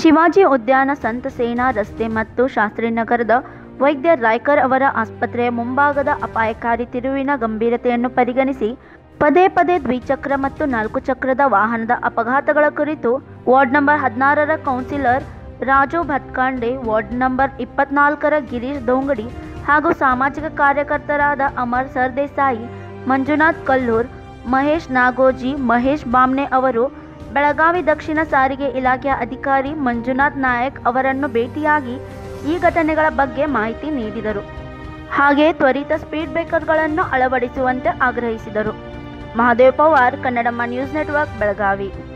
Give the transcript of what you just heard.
ಶಿವಾಜಿ ಉದ್ಯಾನ ಸಂತ ಸೇನಾ ರಸ್ತೆ ಮತ್ತು ಶಾಸ್ತ್ರಿನಗರದ ವೈದ್ಯ ರಾಯ್ಕರ್ ಅವರ ಆಸ್ಪತ್ರೆಯ ಮುಂಭಾಗದ ಅಪಾಯಕಾರಿ ತಿರುವಿನ ಗಂಭೀರತೆಯನ್ನು ಪರಿಗಣಿಸಿ ಪದೇ ಪದೇ ದ್ವಿಚಕ್ರ ಮತ್ತು ನಾಲ್ಕು ಚಕ್ರದ ವಾಹನದ ಅಪಘಾತಗಳ ಕುರಿತು ವಾರ್ಡ್ ನಂಬರ್ ಹದಿನಾರರ councillor Raju Bhatkande ward number ಇಪ್ಪತ್ನಾಲ್ಕರ ಗಿರೀಶ್ ದೋಂಗಡಿ ಹಾಗೂ ಸಾಮಾಜಿಕ ಕಾರ್ಯಕರ್ತರಾದ ಅಮರ್ ಸರ್ದೇಸಾಯಿ ಮಂಜುನಾಥ್ ಕಲ್ಲೂರ್ ಮಹೇಶ್ ನಾಗೋಜಿ ಮಹೇಶ್ ಬಾಮ್ನೆ ಅವರು ಬೆಳಗಾವಿ ದಕ್ಷಿಣ ಸಾರಿಗೆ ಇಲಾಖೆಯ ಅಧಿಕಾರಿ ಮಂಜುನಾಥ್ ನಾಯಕ್ ಅವರನ್ನು ಭೇಟಿಯಾಗಿ ಈ ಘಟನೆಗಳ ಬಗ್ಗೆ ಮಾಹಿತಿ ನೀಡಿದರು ಹಾಗೆ ತ್ವರಿತ ಸ್ಪೀಡ್ ಬ್ರೇಕರ್ಗಳನ್ನು ಅಳವಡಿಸುವಂತೆ ಆಗ್ರಹಿಸಿದರು ಮಹಾದೇವ್ ಪವಾರ್ ಕನ್ನಡಮ್ಮ ನ್ಯೂಸ್ ನೆಟ್ವರ್ಕ್ ಬೆಳಗಾವಿ